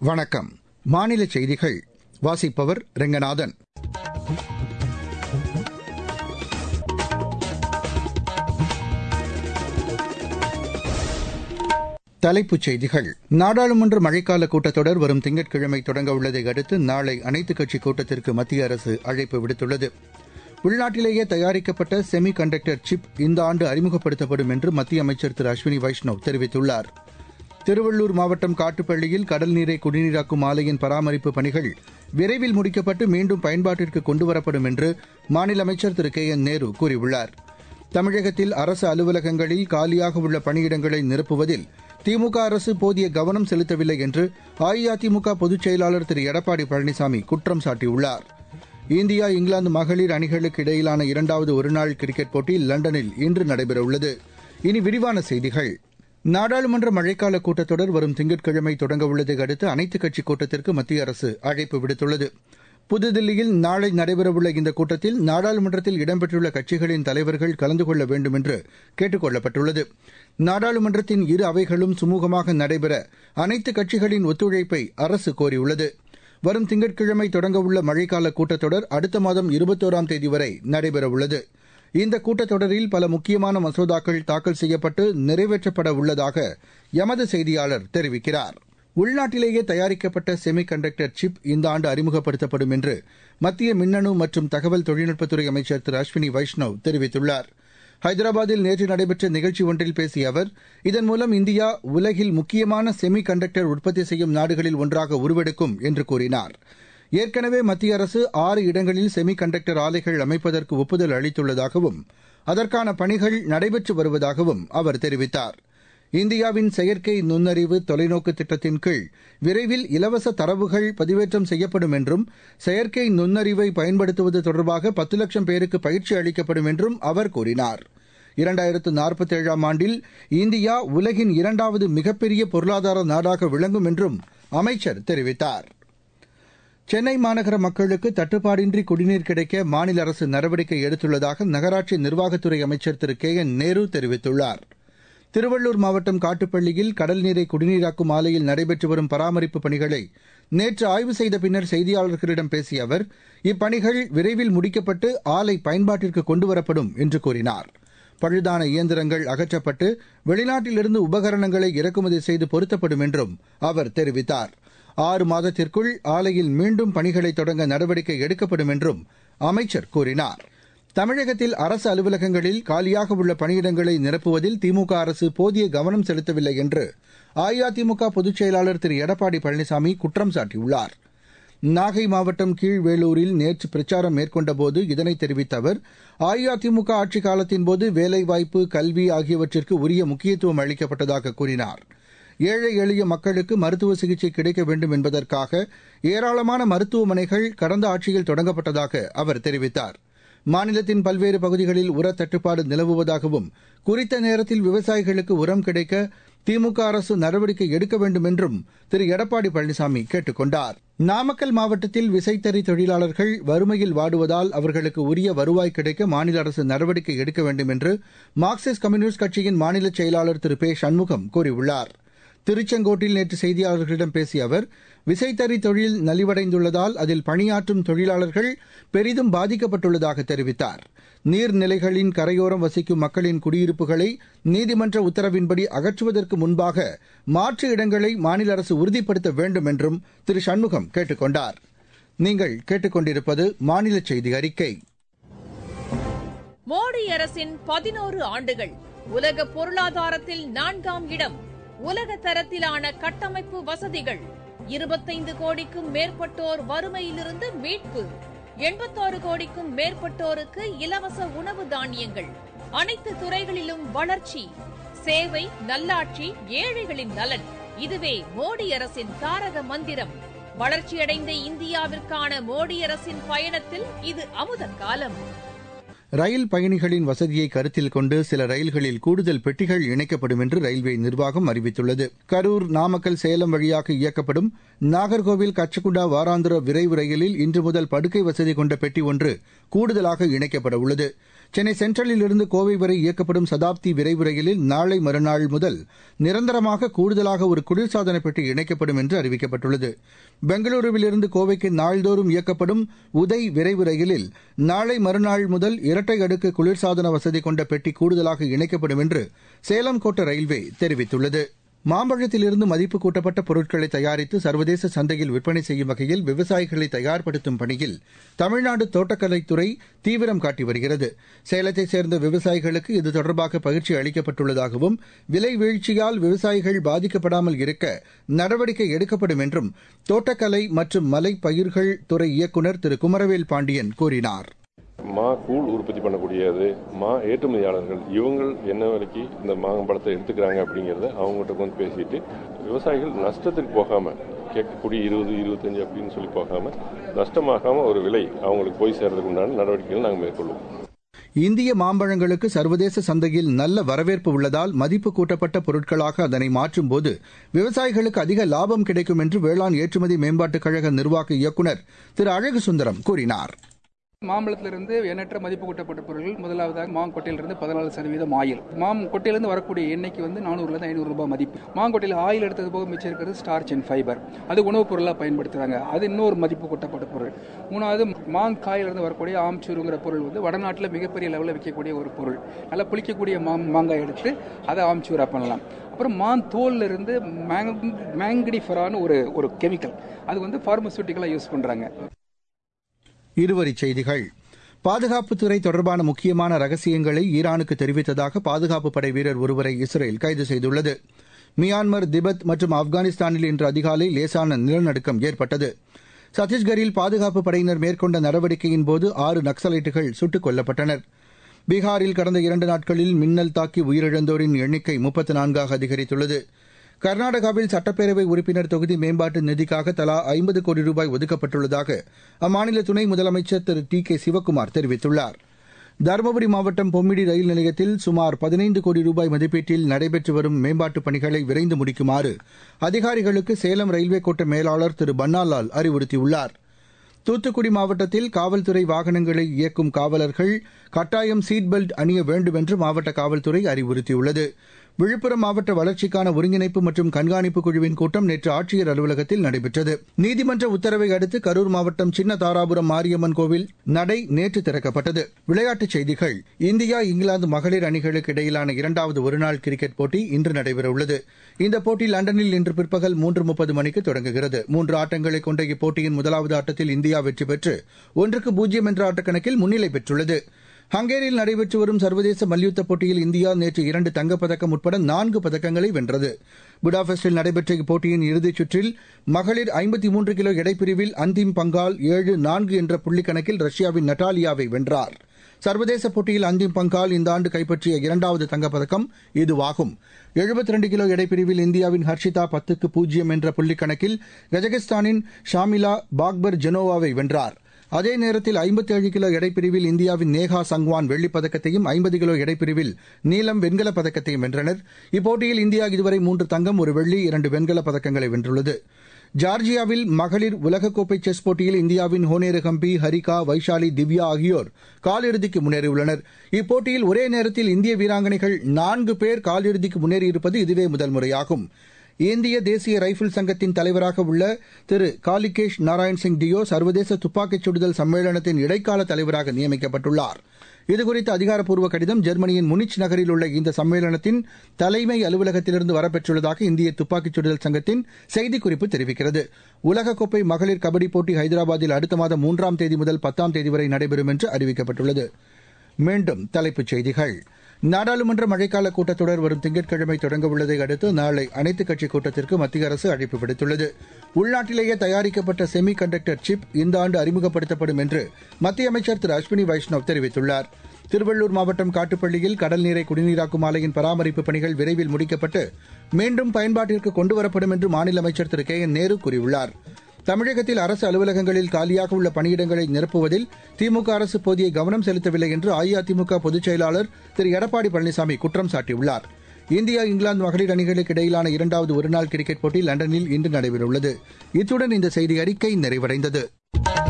வணக்கம் மாநில செய்திகள் வாசிப்பவர் ரெங்கநாதன் தலைப்புச் செய்திகள் நாடாளுமன்ற மழைக்கால கூட்டத்தொடர் வரும் திங்கட்கிழமை தொடங்க உள்ளதை அடுத்து நாளை அனைத்துக் கட்சி கூட்டத்திற்கு மத்திய அரசு அழைப்பு விடுத்துள்ளது உள்நாட்டிலேயே தயாரிக்கப்பட்ட செமி கண்டக்டர் சிப் இந்த ஆண்டு அறிமுகப்படுத்தப்படும் என்று மத்திய அமைச்சர் திரு அஸ்வினி வைஷ்ணவ் தெரிவித்துள்ளார் திருவள்ளூர் மாவட்டம் காட்டுப்பள்ளியில் கடல் நீரை குடிநீராக்கும் ஆலையின் பராமரிப்பு பணிகள் விரைவில் முடிக்கப்பட்டு மீண்டும் பயன்பாட்டிற்கு கொண்டுவரப்படும் என்று மாநில அமைச்சர் திரு கே என் நேரு கூறியுள்ளார் தமிழகத்தில் அரசு அலுவலகங்களில் காலியாக உள்ள பணியிடங்களை நிரப்புவதில் திமுக அரசு போதிய கவனம் செலுத்தவில்லை என்று அஇஅதிமுக பொதுச் செயலாளர் திரு எடப்பாடி பழனிசாமி குற்றம் சாட்டியுள்ளார் இந்தியா இங்கிலாந்து மகளிர் அணிகளுக்கு இடையிலான இரண்டாவது ஒருநாள் கிரிக்கெட் போட்டி லண்டனில் இன்று நடைபெறவுள்ளது இனி விரிவான செய்திகள் நாடாளுமன்ற மழைக்கால கூட்டத்தொடர் வரும் திங்கட்கிழமை தொடங்க உள்ளதை அடுத்து அனைத்துக் கட்சி கூட்டத்திற்கு மத்திய அரசு அழைப்பு விடுத்துள்ளது புதுதில்லியில் நாளை நடைபெறவுள்ள இந்த கூட்டத்தில் நாடாளுமன்றத்தில் இடம்பெற்றுள்ள கட்சிகளின் தலைவர்கள் கலந்து கொள்ள வேண்டும் என்று கேட்டுக் கொள்ளப்பட்டுள்ளது நாடாளுமன்றத்தின் இரு அவைகளும் சுமூகமாக நடைபெற அனைத்து கட்சிகளின் ஒத்துழைப்பை அரசு கோரியுள்ளது வரும் திங்கட்கிழமை தொடங்கவுள்ள மழைக்கால கூட்டத்தொடர் அடுத்த மாதம் இருபத்தோராம் தேதி வரை நடைபெறவுள்ளது இந்த கூட்டத்தொடரில் பல முக்கியமான மசோதாக்கள் தாக்கல் செய்யப்பட்டு நிறைவேற்றப்பட உள்ளதாக எமது செய்தியாளர் தெரிவிக்கிறார் உள்நாட்டிலேயே தயாரிக்கப்பட்ட செமி கண்டக்டர் சிப் இந்த ஆண்டு அறிமுகப்படுத்தப்படும் என்று மத்திய மின்னணு மற்றும் தகவல் தொழில்நுட்பத்துறை அமைச்சர் திரு அஸ்வினி வைஷ்ணவ் தெரிவித்துள்ளார் ஹைதராபாத்தில் நேற்று நடைபெற்ற நிகழ்ச்சி ஒன்றில் பேசிய அவர் இதன் மூலம் இந்தியா உலகில் முக்கியமான செமி கண்டக்டர் உற்பத்தி செய்யும் நாடுகளில் ஒன்றாக உருவெடுக்கும் என்று கூறினார் ஏற்கனவே மத்திய அரசு ஆறு இடங்களில் செமி கண்டக்டர் ஆலைகள் அமைப்பதற்கு ஒப்புதல் அளித்துள்ளதாகவும் அதற்கான பணிகள் நடைபெற்று வருவதாகவும் அவர் தெரிவித்தார் இந்தியாவின் செயற்கை நுண்ணறிவு தொலைநோக்கு திட்டத்தின் கீழ் விரைவில் இலவச தரவுகள் பதிவேற்றம் செய்யப்படும் என்றும் செயற்கை நுண்ணறிவை பயன்படுத்துவது தொடர்பாக பத்து லட்சம் பேருக்கு பயிற்சி அளிக்கப்படும் என்றும் அவர் கூறினார் இரண்டாயிரத்து நாற்பத்தேழாம் ஆண்டில் இந்தியா உலகின் இரண்டாவது மிகப்பெரிய பொருளாதார நாடாக விளங்கும் என்றும் அமைச்சர் தெரிவித்தார் சென்னை மாநகர மக்களுக்கு தட்டுப்பாடின்றி குடிநீர் கிடைக்க மாநில அரசு நடவடிக்கை எடுத்துள்ளதாக நகராட்சி நிர்வாகத்துறை அமைச்சர் திரு கே என் நேரு தெரிவித்துள்ளார் திருவள்ளூர் மாவட்டம் காட்டுப்பள்ளியில் கடல் நீரை குடிநீராக்கும் ஆலையில் நடைபெற்று வரும் பராமரிப்பு பணிகளை நேற்று ஆய்வு செய்த பின்னர் செய்தியாளர்களிடம் பேசிய அவர் இப்பணிகள் விரைவில் முடிக்கப்பட்டு ஆலை பயன்பாட்டிற்கு கொண்டுவரப்படும் என்று கூறினார் பழுதான இயந்திரங்கள் அகற்றப்பட்டு வெளிநாட்டிலிருந்து உபகரணங்களை இறக்குமதி செய்து பொருத்தப்படும் என்றும் அவர் தெரிவித்தார் ஆறு மாதத்திற்குள் ஆலையில் மீண்டும் பணிகளை தொடங்க நடவடிக்கை எடுக்கப்படும் என்றும் அமைச்சர் கூறினார் தமிழகத்தில் அரசு அலுவலகங்களில் காலியாக உள்ள பணியிடங்களை நிரப்புவதில் திமுக அரசு போதிய கவனம் செலுத்தவில்லை என்று அஇஅதிமுக பொதுச் செயலாளர் திரு எடப்பாடி பழனிசாமி குற்றம் சாட்டியுள்ளார் நாகை மாவட்டம் கீழ்வேலூரில் நேற்று பிரச்சாரம் மேற்கொண்டபோது இதனை தெரிவித்த அவர் அஇஅதிமுக ஆட்சிக் காலத்தின்போது வேலைவாய்ப்பு கல்வி ஆகியவற்றிற்கு உரிய முக்கியத்துவம் அளிக்கப்பட்டதாக கூறினார் ஏழை எளிய மக்களுக்கு மருத்துவ சிகிச்சை கிடைக்க வேண்டும் என்பதற்காக ஏராளமான மருத்துவமனைகள் கடந்த ஆட்சியில் தொடங்கப்பட்டதாக அவர் தெரிவித்தார் மாநிலத்தின் பல்வேறு பகுதிகளில் உர தட்டுப்பாடு நிலவுவதாகவும் குறித்த நேரத்தில் விவசாயிகளுக்கு உரம் கிடைக்க திமுக அரசு நடவடிக்கை எடுக்க வேண்டும் என்றும் திரு எடப்பாடி பழனிசாமி கேட்டுக் கொண்டார் நாமக்கல் மாவட்டத்தில் விசைத்தறி தொழிலாளர்கள் வறுமையில் வாடுவதால் அவர்களுக்கு உரிய வருவாய் கிடைக்க மாநில அரசு நடவடிக்கை எடுக்க வேண்டும் என்று மார்க்சிஸ்ட் கம்யூனிஸ்ட் கட்சியின் மாநில செயலாளர் திரு பே சண்முகம் கூறியுள்ளார் திருச்செங்கோட்டில் நேற்று செய்தியாளர்களிடம் பேசிய அவர் விசைத்தறி தொழில் நலிவடைந்துள்ளதால் அதில் பணியாற்றும் தொழிலாளர்கள் பெரிதும் பாதிக்கப்பட்டுள்ளதாக தெரிவித்தார் நீர்நிலைகளின் கரையோரம் வசிக்கும் மக்களின் குடியிருப்புகளை நீதிமன்ற உத்தரவின்படி அகற்றுவதற்கு முன்பாக மாற்று இடங்களை மாநில அரசு உறுதிப்படுத்த வேண்டும் என்றும் திரு சண்முகம் கேட்டுக் கொண்டார் நீங்கள் கேட்டுக்கொண்டிருப்பது மாநில செய்தி அறிக்கை மோடி அரசின் பதினோரு ஆண்டுகள் உலக பொருளாதாரத்தில் நான்காம் இடம் உலக தரத்திலான கட்டமைப்பு வசதிகள் இருபத்தைந்து கோடிக்கும் மேற்பட்டோர் வறுமையிலிருந்து மீட்பு எண்பத்தாறு கோடிக்கும் மேற்பட்டோருக்கு இலவச உணவு தானியங்கள் அனைத்து துறைகளிலும் வளர்ச்சி சேவை நல்லாட்சி ஏழைகளின் நலன் இதுவே மோடி அரசின் தாரக மந்திரம் வளர்ச்சியடைந்த இந்தியாவிற்கான மோடி அரசின் பயணத்தில் இது அமுத காலம் ரயில் பயணிகளின் வசதியை கருத்தில் கொண்டு சில ரயில்களில் கூடுதல் பெட்டிகள் இணைக்கப்படும் என்று ரயில்வே நிர்வாகம் அறிவித்துள்ளது கரூர் நாமக்கல் சேலம் வழியாக இயக்கப்படும் நாகர்கோவில் கச்சகுண்டா வாராந்திர விரைவு ரயிலில் இன்று முதல் படுக்கை வசதி கொண்ட பெட்டி ஒன்று கூடுதலாக இணைக்கப்பட உள்ளது சென்னை சென்ட்ரலில் இருந்து கோவை வரை இயக்கப்படும் சதாப்தி விரைவு ரயிலில் நாளை மறுநாள் முதல் நிரந்தரமாக கூடுதலாக ஒரு குளிர்சாதன பெட்டி இணைக்கப்படும் என்று அறிவிக்கப்பட்டுள்ளது பெங்களூருவிலிருந்து கோவைக்கு நாள்தோறும் இயக்கப்படும் உதய் விரைவு ரயிலில் நாளை மறுநாள் முதல் இரட்டை அடுக்கு குளிர்சாதன வசதி கொண்ட பெட்டி கூடுதலாக இணைக்கப்படும் என்று சேலம் கோட்ட ரயில்வே தெரிவித்துள்ளது மாம்பழத்திலிருந்து மதிப்பு கூட்டப்பட்ட பொருட்களை தயாரித்து சர்வதேச சந்தையில் விற்பனை செய்யும் வகையில் விவசாயிகளை தயார்படுத்தும் பணியில் தமிழ்நாடு தோட்டக்கலைத்துறை தீவிரம் காட்டி வருகிறது சேலத்தைச் சேர்ந்த விவசாயிகளுக்கு இது தொடர்பாக பயிற்சி அளிக்கப்பட்டுள்ளதாகவும் விலை வீழ்ச்சியால் விவசாயிகள் பாதிக்கப்படாமல் இருக்க நடவடிக்கை எடுக்கப்படும் என்றும் தோட்டக்கலை மற்றும் மலை பயிர்கள் துறை இயக்குநர் திரு குமரவேல் பாண்டியன் கூறினார் மா கூழ் உற்பத்தி பண்ணக்கூடியது மா ஏற்றுமதியாளர்கள் இவங்க என்ன வரைக்கும் இந்த மாம்பழத்தை எடுத்துக்கிறாங்க அப்படிங்கிறத அவங்ககிட்ட வந்து பேசிட்டு விவசாயிகள் நஷ்டத்துக்கு போகாம கேட்கக்கூடிய இருபது இருபத்தஞ்சு அப்படின்னு சொல்லி போகாம நஷ்டமாகாம ஒரு விலை அவங்களுக்கு போய் சேர்றதுக்கு உண்டான நடவடிக்கைகள் நாங்கள் மேற்கொள்வோம் இந்திய மாம்பழங்களுக்கு சர்வதேச சந்தையில் நல்ல வரவேற்பு உள்ளதால் மதிப்பு கூட்டப்பட்ட பொருட்களாக அதனை மாற்றும்போது விவசாயிகளுக்கு அதிக லாபம் கிடைக்கும் என்று வேளாண் ஏற்றுமதி மேம்பாட்டுக் கழக நிர்வாக இயக்குநர் திரு அழகு சுந்தரம் கூறினார் மாம்பழத்திலிருந்து எண்ணற்ற மதிப்பு கூட்டப்பட்ட பொருட்கள் முதலாவதாக மாங்கொட்டையிலிருந்து பதினாலு சதவீதம் ஆயில் மாம் கொட்டையிலிருந்து வரக்கூடிய எண்ணெய்க்கு வந்து நானூறுலேருந்து ஐநூறு ரூபாய் மதிப்பு மாங்கொட்டையில் ஆயில் எடுத்தது போக மிச்சம் இருக்கிறது ஸ்டார்ச் அண்ட் ஃபைபர் அது உணவுப் பொருளாக பயன்படுத்துகிறாங்க அது இன்னொரு மதிப்பு கூட்டப்பட்ட பொருள் மூணாவது மாங்காயிலிருந்து வரக்கூடிய ஆம்ச்சூருங்கிற பொருள் வந்து வடநாட்டில் மிகப்பெரிய லெவலில் விற்கக்கூடிய ஒரு பொருள் நல்லா புளிக்கக்கூடிய மா மாங்காய் எடுத்து அதை ஆம்ச்சூராக பண்ணலாம் அப்புறம் மான் தோல்ல இருந்து மேங்கடிஃபரான ஒரு ஒரு கெமிக்கல் அது வந்து ஃபார்மசூட்டிக்கலாக யூஸ் பண்ணுறாங்க இருவரிச் செய்திகள் பாதுகாப்புத்துறை தொடர்பான முக்கியமான ரகசியங்களை ஈரானுக்கு தெரிவித்ததாக பாதுகாப்பு படை வீரர் ஒருவரை இஸ்ரேல் கைது செய்துள்ளது மியான்மர் திபெத் மற்றும் ஆப்கானிஸ்தானில் இன்று அதிகாலை லேசான நிலநடுக்கம் ஏற்பட்டது சத்தீஸ்கரில் பாதுகாப்பு படையினர் மேற்கொண்ட நடவடிக்கையின் போது ஆறு நக்சலைட்டுகள் சுட்டுக் கொல்லப்பட்டனர் பீகாரில் கடந்த இரண்டு நாட்களில் மின்னல் தாக்கி உயிரிழந்தோரின் எண்ணிக்கை முப்பத்து நான்காக அதிகரித்துள்ளது கர்நாடகாவில் சட்டப்பேரவை உறுப்பினர் தொகுதி மேம்பாட்டு நிதிக்காக தலா ஐம்பது கோடி ரூபாய் ஒதுக்கப்பட்டுள்ளதாக அம்மாநில துணை முதலமைச்சர் திரு டி கே சிவக்குமார் தெரிவித்துள்ளார் தருமபுரி மாவட்டம் பொம்மிடி ரயில் நிலையத்தில் சுமார் பதினைந்து கோடி ரூபாய் மதிப்பீட்டில் நடைபெற்று வரும் மேம்பாட்டுப் பணிகளை விரைந்து முடிக்குமாறு அதிகாரிகளுக்கு சேலம் ரயில்வே கோட்ட மேலாளர் திரு பன்னாலால் அறிவுறுத்தியுள்ளார் தூத்துக்குடி மாவட்டத்தில் காவல்துறை வாகனங்களை இயக்கும் காவலர்கள் கட்டாயம் சீட் பெல்ட் அணிய வேண்டும் என்று மாவட்ட காவல்துறை அறிவுறுத்தியுள்ளது விழுப்புரம் மாவட்ட வளர்ச்சிக்கான ஒருங்கிணைப்பு மற்றும் கண்காணிப்பு குழுவின் கூட்டம் நேற்று ஆட்சியர் அலுவலகத்தில் நடைபெற்றது நீதிமன்ற உத்தரவை அடுத்து கரூர் மாவட்டம் சின்ன தாராபுரம் மாரியம்மன் கோவில் நடை நேற்று திறக்கப்பட்டது விளையாட்டுச் செய்திகள் இந்தியா இங்கிலாந்து மகளிர் அணிகளுக்கு இடையிலான இரண்டாவது ஒருநாள் கிரிக்கெட் போட்டி இன்று நடைபெறவுள்ளது இந்த போட்டி லண்டனில் இன்று பிற்பகல் மூன்று முப்பது மணிக்கு தொடங்குகிறது மூன்று ஆட்டங்களை கொண்ட இப்போட்டியின் முதலாவது ஆட்டத்தில் இந்தியா வெற்றி பெற்று ஒன்றுக்கு பூஜ்ஜியம் என்ற ஆட்டக்கணக்கில் முன்னிலை பெற்றுள்ளது ஹங்கேரியில் நடைபெற்று வரும் சர்வதேச மல்யுத்த போட்டியில் இந்தியா நேற்று இரண்டு தங்கப்பதக்கம் உட்பட நான்கு பதக்கங்களை வென்றது புடாபெஸ்டில் நடைபெற்ற இப்போட்டியின் இறுதிச் சுற்றில் மகளிர் ஐம்பத்தி மூன்று கிலோ எடைப்பிரிவில் அந்திம் பங்கால் ஏழு நான்கு என்ற புள்ளிக்கணக்கில் ரஷ்யாவின் நட்டாலியாவை வென்றார் சர்வதேச போட்டியில் அந்திம் பங்கால் இந்த ஆண்டு கைப்பற்றிய இரண்டாவது தங்கப்பதக்கம் இதுவாகும் எழுபத்தி ரெண்டு கிலோ எடைப்பிரிவில் இந்தியாவின் ஹர்ஷிதா பத்துக்கு பூஜ்ஜியம் என்ற புள்ளிக்கணக்கில் கஜகஸ்தானின் ஷாமிலா பாக்பர் ஜெனோவாவை வென்றார் அதே நேரத்தில் ஐம்பத்தேழு கிலோ எடைப்பிரிவில் இந்தியாவின் நேஹா சங்வான் வெள்ளிப் பதக்கத்தையும் ஐம்பது கிலோ எடைப்பிரிவில் நீலம் வெண்கலப் பதக்கத்தையும் வென்றனர் இப்போட்டியில் இந்தியா இதுவரை மூன்று தங்கம் ஒரு வெள்ளி இரண்டு வெண்கலப் பதக்கங்களை வென்றுள்ளது ஜார்ஜியாவில் மகளிர் உலகக்கோப்பை செஸ் போட்டியில் இந்தியாவின் ஹோனேரு ஹம்பி ஹரிகா வைஷாலி திவ்யா ஆகியோர் காலிறுதிக்கு முன்னேறியுள்ளனர் இப்போட்டியில் ஒரே நேரத்தில் இந்திய வீராங்கனைகள் நான்கு பேர் காலிறுதிக்கு முன்னேறியிருப்பது இதுவே முதல் முறையாகும் இந்திய தேசிய ரைபிள் சங்கத்தின் தலைவராக உள்ள திரு காலிகேஷ் நாராயண் சிங் டியோ சர்வதேச துப்பாக்கிச் சுடுதல் சம்மேளனத்தின் இடைக்கால தலைவராக நியமிக்கப்பட்டுள்ளார் இதுகுறித்த அதிகாரப்பூர்வ கடிதம் ஜெர்மனியின் முனிச் நகரில் உள்ள இந்த சம்மேளனத்தின் தலைமை அலுவலகத்திலிருந்து வரப்பெற்றுள்ளதாக இந்திய துப்பாக்கிச் சுடுதல் சங்கத்தின் செய்திக்குறிப்பு தெரிவிக்கிறது உலகக்கோப்பை மகளிர் கபடி போட்டி ஹைதராபாத்தில் அடுத்த மாதம் மூன்றாம் தேதி முதல் பத்தாம் தேதி வரை நடைபெறும் என்று அறிவிக்கப்பட்டுள்ளது மீண்டும் தலைப்புச் செய்திகள் நாடாளுமன்ற மழைக்கால கூட்டத்தொடர் வரும் திங்கட்கிழமை தொடங்க உள்ளதை அடுத்து நாளை அனைத்துக் கட்சி கூட்டத்திற்கு மத்திய அரசு அழைப்பு விடுத்துள்ளது உள்நாட்டிலேயே தயாரிக்கப்பட்ட செமி கண்டக்டர் சிப் இந்த ஆண்டு அறிமுகப்படுத்தப்படும் என்று மத்திய அமைச்சர் திரு அஸ்வினி வைஷ்ணவ் தெரிவித்துள்ளார் திருவள்ளூர் மாவட்டம் காட்டுப்பள்ளியில் கடல் நீரை குடிநீராக்கும் ஆலையின் பராமரிப்பு பணிகள் விரைவில் முடிக்கப்பட்டு மீண்டும் பயன்பாட்டிற்கு கொண்டுவரப்படும் என்று மாநில அமைச்சர் திரு கே என் நேரு கூறியுள்ளார் தமிழகத்தில் அரசு அலுவலகங்களில் காலியாக உள்ள பணியிடங்களை நிரப்புவதில் திமுக அரசு போதிய கவனம் செலுத்தவில்லை என்று அஇஅதிமுக பொதுச் செயலாளர் திரு எடப்பாடி பழனிசாமி குற்றம் சாட்டியுள்ளார் இந்தியா இங்கிலாந்து மகளிர் அணிகளுக்கு இடையிலான இரண்டாவது ஒருநாள் கிரிக்கெட் போட்டி லண்டனில் இன்று நடைபெறவுள்ளது இத்துடன் இந்த செய்தி அறிக்கை நிறைவடைந்தது